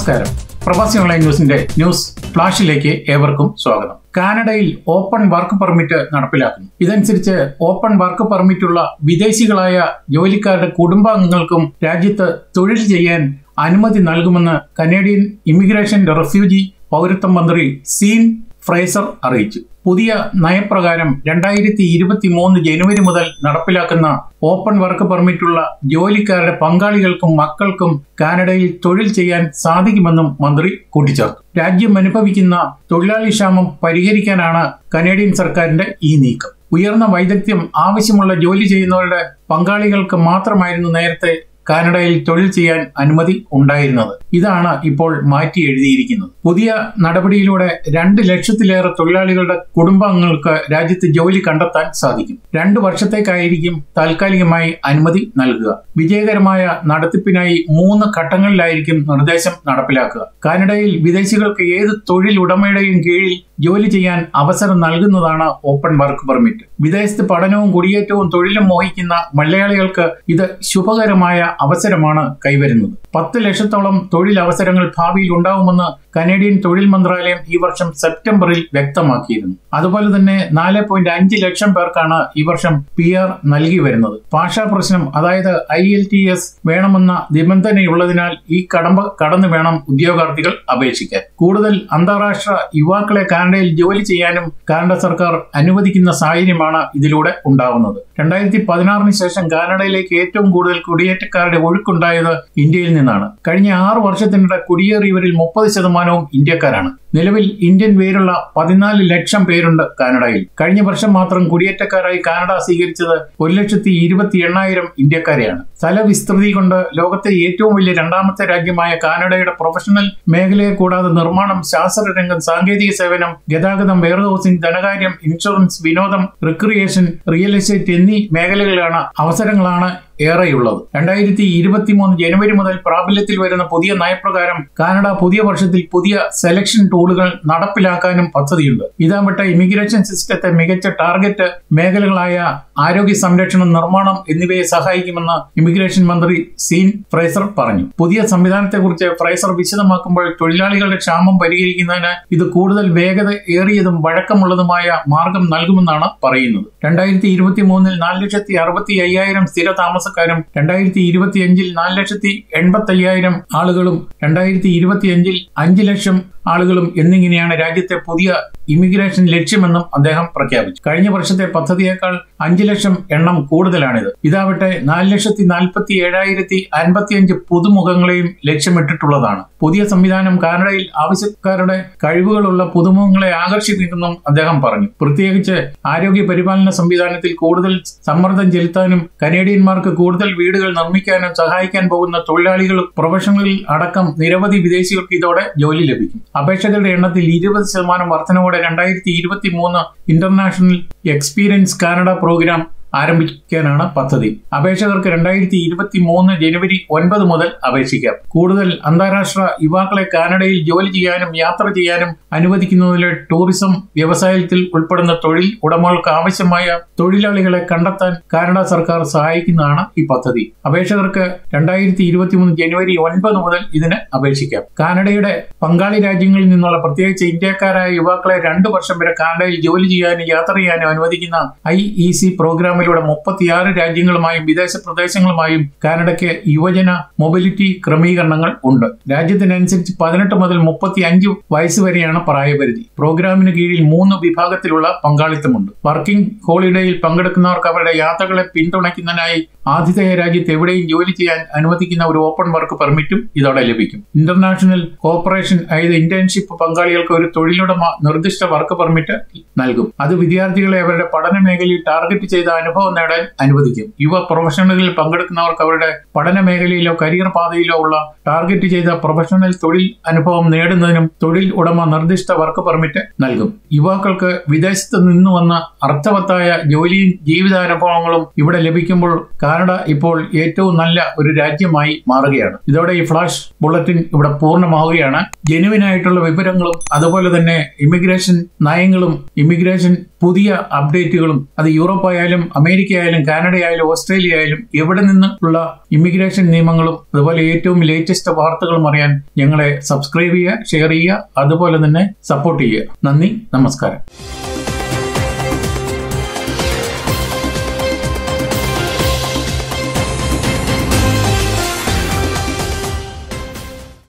നമസ്കാരം പ്രവാസി ഓൺലൈൻ ന്യൂസിന്റെ ന്യൂസ് ഫ്ലാഷിലേക്ക് ഏവർക്കും സ്വാഗതം കാനഡയിൽ ഓപ്പൺ വർക്ക് പെർമിറ്റ് നടപ്പിലാക്കുന്നു ഇതനുസരിച്ച് ഓപ്പൺ വർക്ക് പെർമിറ്റുള്ള വിദേശികളായ ജോലിക്കാരുടെ കുടുംബാംഗങ്ങൾക്കും രാജ്യത്ത് തൊഴിൽ ചെയ്യാൻ അനുമതി നൽകുമെന്ന് കനേഡിയൻ ഇമിഗ്രേഷൻ റെഫ്യൂജി പൗരത്വ മന്ത്രി സീൻ ഫ്രൈസർ അറിയിച്ചു പുതിയ നയപ്രകാരം രണ്ടായിരത്തി ഇരുപത്തി മൂന്ന് ജനുവരി മുതൽ നടപ്പിലാക്കുന്ന ഓപ്പൺ വർക്ക് പെർമിറ്റുള്ള ജോലിക്കാരുടെ പങ്കാളികൾക്കും മക്കൾക്കും കാനഡയിൽ തൊഴിൽ ചെയ്യാൻ സാധിക്കുമെന്നും മന്ത്രി കൂട്ടിച്ചേർത്തു രാജ്യം അനുഭവിക്കുന്ന തൊഴിലാളി ക്ഷാമം പരിഹരിക്കാനാണ് കനേഡിയൻ സർക്കാരിന്റെ ഈ നീക്കം ഉയർന്ന വൈദഗ്ധ്യം ആവശ്യമുള്ള ജോലി ചെയ്യുന്നവരുടെ പങ്കാളികൾക്ക് മാത്രമായിരുന്നു നേരത്തെ കാനഡയിൽ തൊഴിൽ ചെയ്യാൻ അനുമതി ഉണ്ടായിരുന്നത് ഇതാണ് ഇപ്പോൾ മാറ്റി എഴുതിയിരിക്കുന്നത് പുതിയ നടപടിയിലൂടെ രണ്ട് ലക്ഷത്തിലേറെ തൊഴിലാളികളുടെ കുടുംബാംഗങ്ങൾക്ക് രാജ്യത്ത് ജോലി കണ്ടെത്താൻ സാധിക്കും രണ്ടു വർഷത്തേക്കായിരിക്കും താൽക്കാലികമായി അനുമതി നൽകുക വിജയകരമായ നടത്തിപ്പിനായി മൂന്ന് ഘട്ടങ്ങളിലായിരിക്കും നിർദ്ദേശം നടപ്പിലാക്കുക കാനഡയിൽ വിദേശികൾക്ക് ഏത് തൊഴിൽ ഉടമയുടെയും കീഴിൽ ജോലി ചെയ്യാൻ അവസരം നൽകുന്നതാണ് ഓപ്പൺ വർക്ക് പെർമിറ്റ് വിദേശത്ത് പഠനവും കുടിയേറ്റവും തൊഴിലും മോഹിക്കുന്ന മലയാളികൾക്ക് ഇത് ശുഭകരമായ അവസരമാണ് കൈവരുന്നത് പത്ത് ലക്ഷത്തോളം തൊഴിൽ അവസരങ്ങൾ ഭാവിയിൽ ഉണ്ടാവുമെന്ന് കനേഡിയൻ തൊഴിൽ മന്ത്രാലയം ഈ വർഷം സെപ്റ്റംബറിൽ വ്യക്തമാക്കിയിരുന്നു അതുപോലെ തന്നെ നാല് പോയിന്റ് അഞ്ച് ലക്ഷം പേർക്കാണ് ഈ വർഷം പി ആർ നൽകി വരുന്നത് ഭാഷാ പ്രശ്നം അതായത് ഐ എൽ ടി എസ് വേണമെന്ന നിബന്ധനയുള്ളതിനാൽ ഈ കടമ്പ കടന്നു വേണം ഉദ്യോഗാർത്ഥികൾ അപേക്ഷിക്കാൻ കൂടുതൽ അന്താരാഷ്ട്ര യുവാക്കളെ കാനഡയിൽ ജോലി ചെയ്യാനും കാനഡ സർക്കാർ അനുവദിക്കുന്ന സാഹചര്യമാണ് ഇതിലൂടെ ഉണ്ടാവുന്നത് രണ്ടായിരത്തി പതിനാറിന് ശേഷം കാനഡയിലേക്ക് ഏറ്റവും കൂടുതൽ കുടിയേറ്റക്കാരുടെ ഒഴുക്കുണ്ടായത് ഇന്ത്യയിൽ നിന്നാണ് കഴിഞ്ഞ ആറ് വർഷത്തിനിടെ കുടിയേറിയവരിൽ മുപ്പത് ശതമാനവും ഇന്ത്യക്കാരാണ് നിലവിൽ ഇന്ത്യൻ പേരുള്ള പതിനാല് ലക്ഷം പേരുണ്ട് കാനഡയിൽ കഴിഞ്ഞ വർഷം മാത്രം കുടിയേറ്റക്കാരായി കാനഡ സ്വീകരിച്ചത് ഒരു ലക്ഷത്തി ഇരുപത്തി എണ്ണായിരം ഇന്ത്യക്കാരെയാണ് സ്ഥലവിസ്തൃതി കൊണ്ട് ലോകത്തെ ഏറ്റവും വലിയ രണ്ടാമത്തെ രാജ്യമായ കാനഡയുടെ പ്രൊഫഷണൽ മേഖലയെ കൂടാതെ നിർമ്മാണം ശാസ്ത്രരംഗം സാങ്കേതിക സേവനം ഗതാഗതം വെയർഹൌസിംഗ് ധനകാര്യം ഇൻഷുറൻസ് വിനോദം റിക്രിയേഷൻ റിയൽ എസ്റ്റേറ്റ് എന്നീ മേഖലകളിലാണ് അവസരങ്ങളാണ് ഏറെയുള്ളത് രണ്ടായിരത്തി ഇരുപത്തിമൂന്ന് ജനുവരി മുതൽ പ്രാബല്യത്തിൽ വരുന്ന പുതിയ നയപ്രകാരം കാനഡ പുതിയ വർഷത്തിൽ പുതിയ സെലക്ഷൻ ടൂളുകൾ നടപ്പിലാക്കാനും പദ്ധതിയുണ്ട് ഇതാവട്ട ഇമിഗ്രേഷൻ സിസ്റ്റത്തെ മികച്ച ടാർഗറ്റ് മേഖലകളായ ആരോഗ്യ സംരക്ഷണം നിർമ്മാണം എന്നിവയെ സഹായിക്കുമെന്ന് ഇമിഗ്രേഷൻ മന്ത്രി സീൻ ഫ്രൈസർ പറഞ്ഞു പുതിയ സംവിധാനത്തെക്കുറിച്ച് ഫ്രൈസർ വിശദമാക്കുമ്പോൾ തൊഴിലാളികളുടെ ക്ഷാമം പരിഹരിക്കുന്നതിന് ഇത് കൂടുതൽ വേഗത ഏറിയതും വഴക്കമുള്ളതുമായ മാർഗം നൽകുമെന്നാണ് പറയുന്നത് രണ്ടായിരത്തി ഇരുപത്തി മൂന്നിൽ നാല് ലക്ഷത്തി അറുപത്തി അയ്യായിരം സ്ഥിര താമസക്കാരും രണ്ടായിരത്തി ഇരുപത്തിയഞ്ചിൽ നാല് ലക്ഷത്തി എൺപത്തി അയ്യായിരം ആളുകളും രണ്ടായിരത്തി ഇരുപത്തിയഞ്ചിൽ അഞ്ച് ലക്ഷം ആളുകളും എന്നിങ്ങനെയാണ് രാജ്യത്തെ പുതിയ ഇമിഗ്രേഷൻ ലക്ഷ്യമെന്നും അദ്ദേഹം പ്രഖ്യാപിച്ചു കഴിഞ്ഞ വർഷത്തെ പദ്ധതിയേക്കാൾ അഞ്ച് ലക്ഷം എണ്ണം കൂടുതലാണിത് ഇതാവട്ടെ നാല് ലക്ഷത്തി നാൽപ്പത്തി ഏഴായിരത്തി അൻപത്തിയഞ്ച് പുതുമുഖങ്ങളെയും ലക്ഷ്യമിട്ടിട്ടുള്ളതാണ് പുതിയ സംവിധാനം കാനഡയിൽ ആവശ്യക്കാരുടെ കഴിവുകളുള്ള പുതുമുഖങ്ങളെ ആകർഷിക്കുമെന്നും അദ്ദേഹം പറഞ്ഞു പ്രത്യേകിച്ച് ആരോഗ്യ പരിപാലന സംവിധാനത്തിൽ കൂടുതൽ സമ്മർദ്ദം ചെലുത്താനും കനേഡിയന്മാർക്ക് കൂടുതൽ വീടുകൾ നിർമ്മിക്കാനും സഹായിക്കാൻ പോകുന്ന തൊഴിലാളികൾ പ്രൊഫഷണലിൽ അടക്കം നിരവധി വിദേശികൾക്ക് ഇതോടെ ജോലി ലഭിക്കും അപേക്ഷകരുടെ എണ്ണത്തിൽ ഇരുപത് ശതമാനം വർധനവോടെ രണ്ടായിരത്തി ഇരുപത്തി മൂന്ന് ഇന്റർനാഷണൽ എക്സ്പീരിയൻസ് കാനഡ പ്രോഗ്രാം ആരംഭിക്കാനാണ് പദ്ധതി അപേക്ഷകർക്ക് രണ്ടായിരത്തി ഇരുപത്തി മൂന്ന് ജനുവരി ഒൻപത് മുതൽ അപേക്ഷിക്കാം കൂടുതൽ അന്താരാഷ്ട്ര യുവാക്കളെ കാനഡയിൽ ജോലി ചെയ്യാനും യാത്ര ചെയ്യാനും അനുവദിക്കുന്നതിലെ ടൂറിസം വ്യവസായത്തിൽ ഉൾപ്പെടുന്ന തൊഴിൽ ഉടമകൾക്ക് ആവശ്യമായ തൊഴിലാളികളെ കണ്ടെത്താൻ കാനഡ സർക്കാർ സഹായിക്കുന്നതാണ് ഈ പദ്ധതി അപേക്ഷകർക്ക് രണ്ടായിരത്തി ഇരുപത്തി മൂന്ന് ജനുവരി ഒൻപത് മുതൽ ഇതിന് അപേക്ഷിക്കാം കാനഡയുടെ പങ്കാളി രാജ്യങ്ങളിൽ നിന്നുള്ള പ്രത്യേകിച്ച് ഇന്ത്യക്കാരായ യുവാക്കളെ രണ്ടു വർഷം വരെ കാനഡയിൽ ജോലി ചെയ്യാനും യാത്ര ചെയ്യാനും അനുവദിക്കുന്ന ഐ ഇ സി പ്രോഗ്രാമിലൂടെ മുപ്പത്തിയാറ് രാജ്യങ്ങളുമായും വിദേശ പ്രദേശങ്ങളുമായും കാനഡയ്ക്ക് യുവജന മൊബിലിറ്റി ക്രമീകരണങ്ങൾ ഉണ്ട് രാജ്യത്തിനനുസരിച്ച് പതിനെട്ട് മുതൽ മുപ്പത്തി അഞ്ച് വയസ്സ് വരെയാണ് പ്രായപരിധി പ്രോഗ്രാമിന് കീഴിൽ മൂന്ന് വിഭാഗത്തിലുള്ള പങ്കാളിത്തമുണ്ട് വർക്കിംഗ് ഹോളിഡേയിൽ പങ്കെടുക്കുന്നവർക്ക് അവരുടെ യാത്രകളെ പിന്തുണയ്ക്കുന്നതിനായി ആതിഥേയ രാജ്യത്ത് എവിടെയും ജോലി ചെയ്യാൻ അനുവദിക്കുന്ന ഒരു ഓപ്പൺ വർക്ക് പെർമിറ്റും ഇതോടെ ലഭിക്കും ഇന്റർനാഷണൽ കോർപ്പറേഷൻ അതായത് ഇന്റേൺഷിപ്പ് പങ്കാളികൾക്ക് ഒരു തൊഴിലുടമ നിർദ്ദിഷ്ട വർക്ക് പെർമിറ്റ് നൽകും അത് വിദ്യാർത്ഥികളെ അവരുടെ പഠന മേഖലയിൽ ടാർഗറ്റ് ചെയ്ത അനുഭവം നേടാൻ അനുവദിക്കും യുവ പ്രൊഫഷണലുകളിൽ പങ്കെടുക്കുന്നവർക്ക് അവരുടെ പഠന മേഖലയിലോ കരിയർ പാതയിലോ ഉള്ള ടാർഗറ്റ് ചെയ്ത പ്രൊഫഷണൽ തൊഴിൽ അനുഭവം നേടുന്നതിനും തൊഴിൽ ഉടമ നിർദ്ദിഷ്ട വർക്ക് പെർമിറ്റ് നൽകും യുവാക്കൾക്ക് വിദേശത്ത് നിന്ന് വന്ന അർത്ഥവത്തായ ജോലിയും ജീവിതാനുഭവങ്ങളും ഇവിടെ ലഭിക്കുമ്പോൾ കാനഡ ഇപ്പോൾ ഏറ്റവും നല്ല ഒരു രാജ്യമായി മാറുകയാണ് ഇതോടെ ഈ ഫ്ലാഷ് ബുള്ളറ്റിൻ ഇവിടെ പൂർണ്ണമാവുകയാണ് ജെനുവിൻ ആയിട്ടുള്ള വിവരങ്ങളും അതുപോലെ തന്നെ ഇമിഗ്രേഷൻ നയങ്ങളും ഇമിഗ്രേഷൻ പുതിയ അപ്ഡേറ്റുകളും അത് യൂറോപ്പ് ആയാലും അമേരിക്ക ആയാലും കാനഡ ആയാലും ഓസ്ട്രേലിയ ആയാലും എവിടെ നിന്നുള്ള ഇമിഗ്രേഷൻ നിയമങ്ങളും അതുപോലെ ഏറ്റവും ലേറ്റസ്റ്റ് വാർത്തകളും അറിയാൻ ഞങ്ങളെ സബ്സ്ക്രൈബ് ചെയ്യുക ഷെയർ ചെയ്യുക അതുപോലെ തന്നെ സപ്പോർട്ട് ചെയ്യുക നന്ദി നമസ്കാരം